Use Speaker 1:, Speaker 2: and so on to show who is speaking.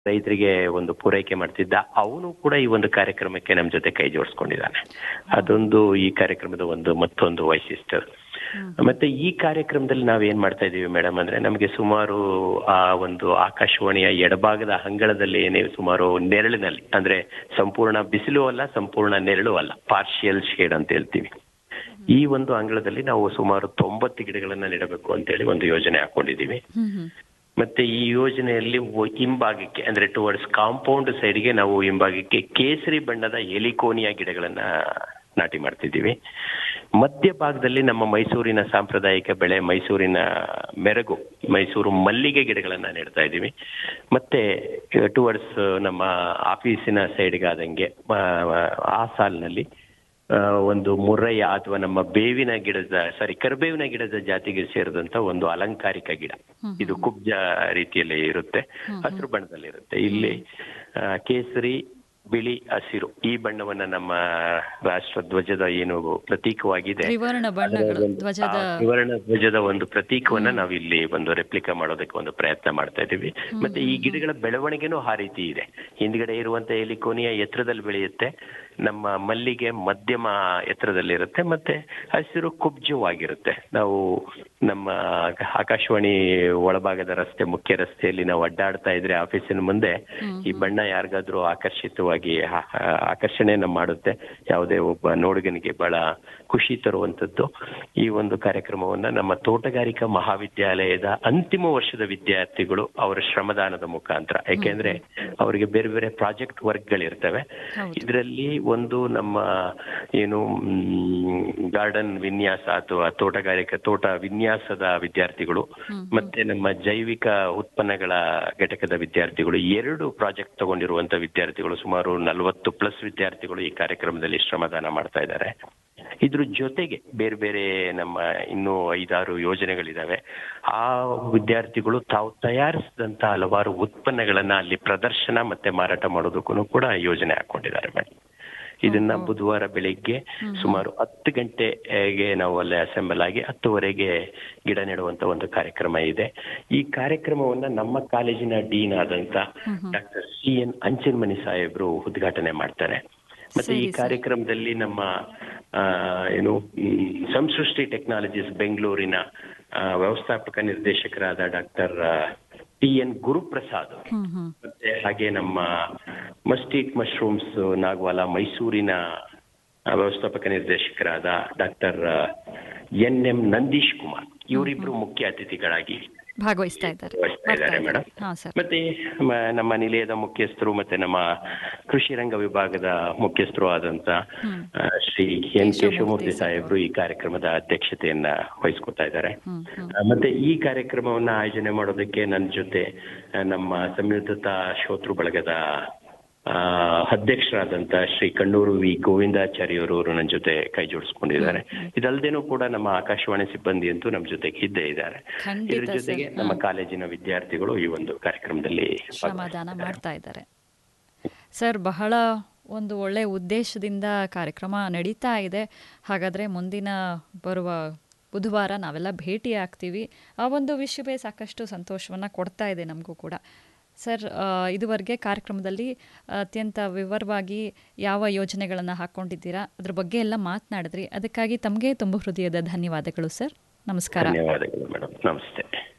Speaker 1: ರೈತರಿಗೆ ಒಂದು ಪೂರೈಕೆ ಮಾಡ್ತಿದ್ದ ಅವನು ಕೂಡ ಈ ಒಂದು ಕಾರ್ಯಕ್ರಮಕ್ಕೆ ನಮ್ಮ ಜೊತೆ ಕೈ ಜೋಡಿಸ್ಕೊಂಡಿದ್ದಾನೆ ಅದೊಂದು ಈ ಕಾರ್ಯಕ್ರಮದ ಒಂದು ಮತ್ತೊಂದು ವೈಶಿಷ್ಟ್ಯ ಮತ್ತೆ ಈ ಕಾರ್ಯಕ್ರಮದಲ್ಲಿ ನಾವ್ ಏನ್ ಮಾಡ್ತಾ ಇದೀವಿ ಮೇಡಮ್ ಅಂದ್ರೆ ನಮಗೆ ಸುಮಾರು ಆ ಒಂದು ಆಕಾಶವಾಣಿಯ ಎಡಭಾಗದ ಅಂಗಳದಲ್ಲಿ ಏನೇ ಸುಮಾರು ನೆರಳಿನಲ್ಲಿ ಅಂದ್ರೆ ಸಂಪೂರ್ಣ ಬಿಸಿಲು ಅಲ್ಲ ಸಂಪೂರ್ಣ ನೆರಳು ಅಲ್ಲ ಪಾರ್ಷಿಯಲ್ ಶೇಡ್ ಅಂತ ಹೇಳ್ತೀವಿ ಈ ಒಂದು ಅಂಗಳದಲ್ಲಿ ನಾವು ಸುಮಾರು ತೊಂಬತ್ತು ಗಿಡಗಳನ್ನ ನೆಡಬೇಕು ಅಂತೇಳಿ ಒಂದು ಯೋಜನೆ ಹಾಕೊಂಡಿದೀವಿ ಮತ್ತೆ ಈ ಯೋಜನೆಯಲ್ಲಿ ಒ- ಹಿಂಭಾಗಕ್ಕೆ ಅಂದ್ರೆ ಟುವರ್ಡ್ಸ್ ಕಾಂಪೌಂಡ್ ಸೈಡ್ಗೆ ನಾವು ಹಿಂಭಾಗಕ್ಕೆ ಕೇಸರಿ ಬಣ್ಣದ ಎಲಿಕೋನಿಯಾ ಗಿಡಗಳನ್ನ ನಾಟಿ ಮಾಡ್ತಿದ್ದೀವಿ ಮಧ್ಯ ಭಾಗದಲ್ಲಿ ನಮ್ಮ ಮೈಸೂರಿನ ಸಾಂಪ್ರದಾಯಿಕ ಬೆಳೆ ಮೈಸೂರಿನ ಮೆರಗು ಮೈಸೂರು ಮಲ್ಲಿಗೆ ಗಿಡಗಳನ್ನ ನೆಡ್ತಾ ಇದ್ದೀವಿ ಮತ್ತೆ ಟುವರ್ಡ್ಸ್ ನಮ್ಮ ಆಫೀಸಿನ ಸೈಡ್ಗಾದಂಗೆ ಆ ಸಾಲಿನಲ್ಲಿ ಆ, ಒಂದು ಮುರ್ರಯ್ಯ ಅಥವಾ ನಮ್ಮ ಬೇವಿನ ಗಿಡದ ಸಾರಿ ಕರಿಬೇವಿನ ಗಿಡದ ಜಾತಿಗೆ ಸೇರಿದಂತ ಒಂದು ಅಲಂಕಾರಿಕ ಗಿಡ ಇದು ಕುಬ್ಜ ರೀತಿಯಲ್ಲಿ ಇರುತ್ತೆ ಹಸಿರು ಬಣ್ಣದಲ್ಲಿ ಇರುತ್ತೆ ಇಲ್ಲಿ ಆ, ಕೇಸರಿ ಬಿಳಿ ಹಸಿರು ಈ ಬಣ್ಣವನ್ನ ನಮ್ಮ ರಾಷ್ಟ್ರ ಧ್ವಜದ ಏನು ಪ್ರತೀಕವಾಗಿದೆ
Speaker 2: ತ್ರಿವರ್ಣ ಬಣ್ಣಗಳು
Speaker 1: ಅದರ ಒಂದು-
Speaker 2: ಧ್ವಜದ
Speaker 1: ಆ ತ್ರಿವರ್ಣ ಧ್ವಜದ ಒಂದು ಪ್ರತೀಕವನ್ನ ನಾವು ಇಲ್ಲಿ ಒಂದು ರೆಪ್ಲಿಕಾ ಮಾಡೋದಕ್ಕೆ ಒಂದು ಪ್ರಯತ್ನ ಮಾಡ್ತಾ ಇದ್ದೀವಿ ಮತ್ತೆ ಈ ಗಿಡಗಳ ಬೆಳವಣಿಗೆನೂ ಆ ರೀತಿ ಇದೆ ಹಿಂದ್ಗಡೆ ಇರುವಂತ ಎಲಿಕೋನಿಯ ಎತ್ತರದಲ್ಲಿ ಬೆಳೆಯುತ್ತೆ ನಮ್ಮ ಮಲ್ಲಿಗೆ ಮಧ್ಯಮ ಎತ್ತರದಲ್ಲಿರುತ್ತೆ ಮತ್ತೆ ಹಸಿರು ಕುಬ್ಜವಾಗಿರುತ್ತೆ ನಾವು ನಮ್ಮ ಆಕಾಶವಾಣಿ ಒಳಭಾಗದ ರಸ್ತೆ ಮುಖ್ಯ ರಸ್ತೆಯಲ್ಲಿ ನಾವು ಅಡ್ಡಾಡ್ತಾ ಇದ್ರೆ ಆಫೀಸಿನ ಮುಂದೆ ಈ ಬಣ್ಣ ಯಾರಿಗಾದ್ರೂ ಆಕರ್ಷಿತವಾಗಿ ಆ- ಆ- ಆಕರ್ಷಣೆಯನ್ನ ಮಾಡುತ್ತೆ ಯಾವುದೇ ಒಬ್ಬ ನೋಡುಗನಿಗೆ ಬಹಳ ಖುಷಿ ತರುವಂತದ್ದು ಈ ಒಂದು ಕಾರ್ಯಕ್ರಮವನ್ನ ನಮ್ಮ ತೋಟಗಾರಿಕಾ ಮಹಾವಿದ್ಯಾಲಯದ ಅಂತಿಮ ವರ್ಷದ ವಿದ್ಯಾರ್ಥಿಗಳು ಅವರ ಶ್ರಮದಾನದ ಮುಖಾಂತರ ಯಾಕೆಂದ್ರೆ ಅವರಿಗೆ ಬೇರೆ ಬೇರೆ ಪ್ರಾಜೆಕ್ಟ್ ವರ್ಕ್ಗಳಿರ್ತವೆ ಇದರಲ್ಲಿ ಒಂದು ನಮ್ಮ ಏನು ಗಾರ್ಡನ್ ವಿನ್ಯಾಸ ಅಥವಾ ತೋಟಗಾರಿಕಾ ತೋಟ ವಿನ್ಯಾಸದ ವಿದ್ಯಾರ್ಥಿಗಳು ಮತ್ತೆ ನಮ್ಮ ಜೈವಿಕ ಉತ್ಪನ್ನಗಳ ಘಟಕದ ವಿದ್ಯಾರ್ಥಿಗಳು ಎರಡು ಪ್ರಾಜೆಕ್ಟ್ ತಗೊಂಡಿರುವಂತ ವಿದ್ಯಾರ್ಥಿಗಳು ಸುಮಾರು ನಲವತ್ತು ಪ್ಲಸ್ ವಿದ್ಯಾರ್ಥಿಗಳು ಈ ಕಾರ್ಯಕ್ರಮದಲ್ಲಿ ಶ್ರಮದಾನ ಮಾಡ್ತಾ ಇದ್ದಾರೆ ಇದ್ರ ಜೊತೆಗೆ ಬೇರೆ ಬೇರೆ ನಮ್ಮ ಇನ್ನೂ ಐದಾರು ಯೋಜನೆಗಳಿದಾವೆ ಆ ವಿದ್ಯಾರ್ಥಿಗಳು ತಾವು ತಯಾರಿಸಿದಂತ ಹಲವಾರು ಉತ್ಪನ್ನಗಳನ್ನ ಅಲ್ಲಿ ಪ್ರದರ್ಶನ ಮತ್ತೆ ಮಾರಾಟ ಮಾಡೋದಕ್ಕೂ ಕೂಡ ಯೋಜನೆ ಹಾಕೊಂಡಿದ್ದಾರೆ ಮೇಡಮ್ ಇದನ್ನ ಬುಧವಾರ ಬೆಳಿಗ್ಗೆ ಸುಮಾರು ಹತ್ತು ಗಂಟೆಗೆ ನಾವು ಅಲ್ಲಿ ಅಸೆಂಬಲ್ ಆಗಿ ಹತ್ತುವರೆಗೆ ಗಿಡ ನೆಡುವಂತ ಒಂದು ಕಾರ್ಯಕ್ರಮ ಇದೆ ಈ ಕಾರ್ಯಕ್ರಮವನ್ನ ನಮ್ಮ ಕಾಲೇಜಿನ ಡೀನ್ ಆದಂತ ಡಾಕ್ಟರ್ ಸಿ ಎನ್ ಅಂಚನ್ಮನಿ ಸಾಹೇಬ್ರು ಉದ್ಘಾಟನೆ ಮಾಡ್ತಾರೆ ಮತ್ತೆ ಈ ಕಾರ್ಯಕ್ರಮದಲ್ಲಿ ನಮ್ಮ ಆ, ಏನು ಮ್, ಸಂಸೃಷ್ಟಿ ಟೆಕ್ನಾಲಜೀಸ್ ಬೆಂಗಳೂರಿನ ಆ, ವ್ಯವಸ್ಥಾಪಕ ನಿರ್ದೇಶಕರಾದ ಡಾಕ್ಟರ್ ಟಿ ಎನ್ ಗುರುಪ್ರಸಾದ್ ಮತ್ತೆ ಹಾಗೆ ನಮ್ಮ ಮಸ್ಟಿಕ್ ಮಶ್ರೂಮ್ಸ್ ನಾಗವಾಲ ಮೈಸೂರಿನ ಆ, ವ್ಯವಸ್ಥಾಪಕ ನಿರ್ದೇಶಕರಾದ doctor N M Nandish Kumar ಇವರಿಬ್ರು ಮುಖ್ಯ ಅತಿಥಿಗಳಾಗಿ
Speaker 2: ಭಾಗವಹಿಸ್ತಾ ಇದ್ದಾರೆ
Speaker 1: ವಹಿಸ್ತಾ ಇದ್ದಾರೆ ಮೇಡಮ್
Speaker 2: ಹಾ ಸರ್
Speaker 1: ಮತ್ತೆ ಮ- ನಮ್ಮ ನಿಲಯದ ಮುಖ್ಯಸ್ಥರು ಮತ್ತೆ ನಮ್ಮ ಕೃಷಿ ರಂಗ ವಿಭಾಗದ ಮುಖ್ಯಸ್ಥರು ಆದಂತ ಆ, ಶ್ರೀ ಎನ್ ಕೇಶವಮೂರ್ತಿ ಸಾಹೇಬ್ರು ಈ ಕಾರ್ಯಕ್ರಮದ ಅಧ್ಯಕ್ಷತೆಯನ್ನ ವಹಿಸ್ಕೊತಾ ಇದ್ದಾರೆ ಆ, ಮತ್ತೆ ಈ ಕಾರ್ಯಕ್ರಮವನ್ನ ಆಯೋಜನೆ ಮಾಡೋದಕ್ಕೆ ನನ್ನ ಜೊತೆ ಆ, ನಮ್ಮ ಸಂಯುಕ್ತ ಶ್ರೋತೃ ಬಳಗದ ಆ, ಅಧ್ಯಕ್ಷರಾದಂತ ಶ್ರೀ ಕಣ್ಣೂರು ವಿ ಗೋವಿಂದಾಚಾರ್ಯರು ಅವರು ನನ್ನ ಜೊತೆ ಕೈ ಜೋಡಿಸ್ಕೊಂಡಿದ್ದಾರೆ ಇದಲ್ದೇನೂ ಕೂಡ ನಮ್ಮ ಆಕಾಶವಾಣಿ ಸಿಬ್ಬಂದಿ ಅಂತೂ ನಮ್ಮ ಜೊತೆಗೆ ಇದ್ದೇ ಇದ್ದಾರೆ
Speaker 2: ಖಂಡಿತ
Speaker 1: ಇದ್ರ ಜೊತೆಗೆ
Speaker 2: ಸರ್.
Speaker 1: ನಮ್ಮ ಕಾಲೇಜಿನ ವಿದ್ಯಾರ್ಥಿಗಳು ಈ ಒಂದು ಕಾರ್ಯಕ್ರಮದಲ್ಲಿ
Speaker 2: ಶ್ರಮದಾನ ಮಾಡ್ತಾ ಇದ್ದಾರೆ ಸರ್ ಬಹಳ ಒಂದು ಒಳ್ಳೆಯ ಉದ್ದೇಶದಿಂದ ಕಾರ್ಯಕ್ರಮ ನಡೀತಾ ಇದೆ ಹಾಗಾದರೆ ಮುಂದಿನ ಬರುವ ಬುಧವಾರ ನಾವೆಲ್ಲ ಭೇಟಿ ಆಗ್ತೀವಿ ಆ ಒಂದು ವಿಷಯವೇ ಸಾಕಷ್ಟು ಸಂತೋಷವನ್ನು ಕೊಡ್ತಾ ಇದೆ ನಮಗೂ ಕೂಡ ಸರ್ ಆ, ಇದುವರೆಗೆ ಕಾರ್ಯಕ್ರಮದಲ್ಲಿ ಅತ್ಯಂತ ವಿವರವಾಗಿ ಯಾವ ಯೋಜನೆಗಳನ್ನು ಹಾಕ್ಕೊಂಡಿದ್ದೀರಾ ಅದ್ರ ಬಗ್ಗೆ ಎಲ್ಲ ಮಾತನಾಡಿದ್ರಿ ಅದಕ್ಕಾಗಿ ತಮಗೆ ತುಂಬ ಹೃದಯದ ಧನ್ಯವಾದಗಳು ಸರ್ ನಮಸ್ಕಾರ
Speaker 1: ಧನ್ಯವಾದಗಳು ಮೇಡಮ್ ನಮಸ್ತೆ